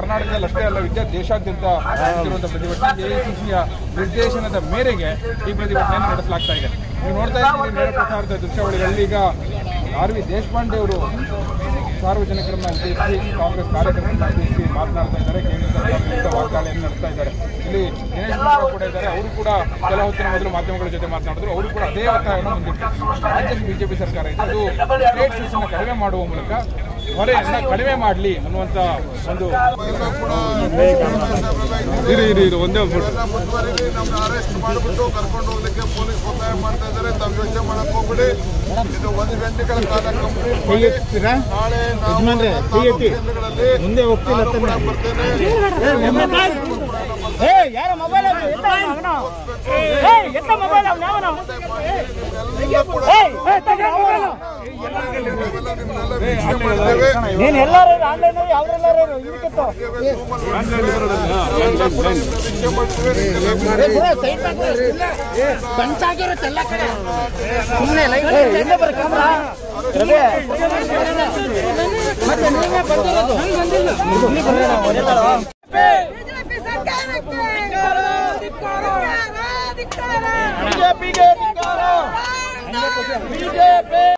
ಕರ್ನಾಟಕದಲ್ಲಿ ಅಷ್ಟೇ ಅಲ್ಲ ವಿದ್ಯಾ ದೇಶಾದ್ಯಂತ ನಡೆಸಿರುವಂತಹ ಪ್ರತಿಭಟನೆ ಎಐಸಿಸಿಯ ನಿರ್ದೇಶನದ ಮೇರೆಗೆ ಈ ಪ್ರತಿಭಟನೆಯನ್ನು ನಡೆಸಲಾಗ್ತಾ ಇದೆ ನೀವು ನೋಡ್ತಾ ಇದ್ದೀರಿ ನೇರ ಪ್ರಸಾರದ ದೃಶ್ಯಾವಳಿಗಳಲ್ಲಿ ಈಗ ಆರ್ ವಿ ದೇಶಪಾಂಡೆ ಅವರು ಸಾರ್ವಜನಿಕರನ್ನ ಉದ್ದೇಶಿಸಿ ಕಾಂಗ್ರೆಸ್ ಕಾರ್ಯಕರ್ತರನ್ನ ಉದ್ದೇಶಿಸಿ ಮಾತನಾಡ್ತಾ ಇದ್ದಾರೆ ಕೇಂದ್ರ ಸರ್ಕಾರ ವಿರುದ್ಧ ವಾಗ್ದಾಳಿಯನ್ನು ನಡೆಸ್ತಾ ಇದ್ದಾರೆ ಇಲ್ಲಿ ದಿನೇಶ್ ಗುಂಡೂರಾವ್ ಕೂಡ ಇದ್ದಾರೆ ಅವರು ಕೂಡ ಕೆಲ ಹೊತ್ತಿನ ಮೊದಲು ಮಾಧ್ಯಮಗಳ ಜೊತೆ ಮಾತನಾಡಿದ್ರು ಅವರು ಕೂಡ ಅದೇ ಒತ್ತಾಯವನ್ನು ಮುಂದಿಟ್ಟಿದ್ದಾರೆ ರಾಜ್ಯದಲ್ಲಿ ಬಿಜೆಪಿ ಸರ್ಕಾರ ಇದೆ ಅದು ಸ್ಟೇಟ್ ಸೆಸ್ ಅನ್ನ ಕಡಿಮೆ ಮಾಡುವ ಮೂಲಕ ಹೊರೆಯನ್ನ ಕಡಿಮೆ ಮಾಡಲಿ ಅನ್ನುವಂತ ಒಂದು ಇರಿ ಇರಿ ಇರಿ ಒಂದೇ ಒಂದು ಫೋಟೋ ಎಲ್ಲ ಮುಂದುವರಿಲಿ ನಮ್ನ ಅರೆಸ್ಟ್ ಮಾಡಿಬಿಟ್ಟು ಕರ್ಕೊಂಡು ಹೋಗ್ಲಿಕ್ಕೆ ಪೊಲೀಸ್ ಒತ್ತಾಯ ಮಾಡ್ತಾ ಇದ್ದಾರೆ ತಾವು ಯೋಚನೆ ಮಾಡಕ್ ಹೋಗ್ಬಿಡಿ ಇದು ಒಂದು ಗಂಟೆಗಳ ಕಾಲ ಕಂಪ್ಲೀಟ್ ಮಾಡಿ ನಾಳೆ ನಾವು ತಾಲೂಕು ಕೇಂದ್ರಗಳಲ್ಲಿ ಮುಂದೆ ಹೋಗ್ತಿಲ್ಲ ನಾನು ಕೂಡ ಬರ್ತೇನೆ ಏ ಯಾರ ಮೊಬೈಲ್ ಎತ್ತ ಅವನ ಏ ಎತ್ತ ಮೊಬೈಲ್ ಅವನ ಅವನ ಎಲ್ಲ ಕೂಡ ನಾವೆಲ್ಲ ನಿಮ್ನೆಲ್ಲ ವೀಕ್ಷಣೆ ಮಾಡ್ತೇವೆ ನೀನ್ ಎಲ್ಲಾರು ಆನ್ಲೈನ್ ಅವ್ರೆಲ್ಲಾರು ಇದಕ್ಕಿತ್ತು ನಾವೆಲ್ಲ ಕೂಡ ನಿಮ್ನ ವೀಕ್ಷಣೆ ಮಾಡ್ತೇವೆ ಬಂಚಾಗಿರುತ್ತೆ ಎಲ್ಲ ಕಡೆ ಸುಮ್ಮನೆ ಲೈಟ್ ಎಲ್ಲೇ ಬರ ಕ್ಯಾಮ್ರಾ ರವಿ ಮತ್ತೆ ನೀವೇ ಬಂದಿರೋದು ಬಿಜೆಪಿ ಸರ್ಕಾರಕ್ಕೆ ಧಿಕ್ಕಾರ ಧಿಕ್ಕಾರ ಬಿಜೆಪಿಗೆ ಧಿಕ್ಕಾರ ಬಿಜೆಪಿ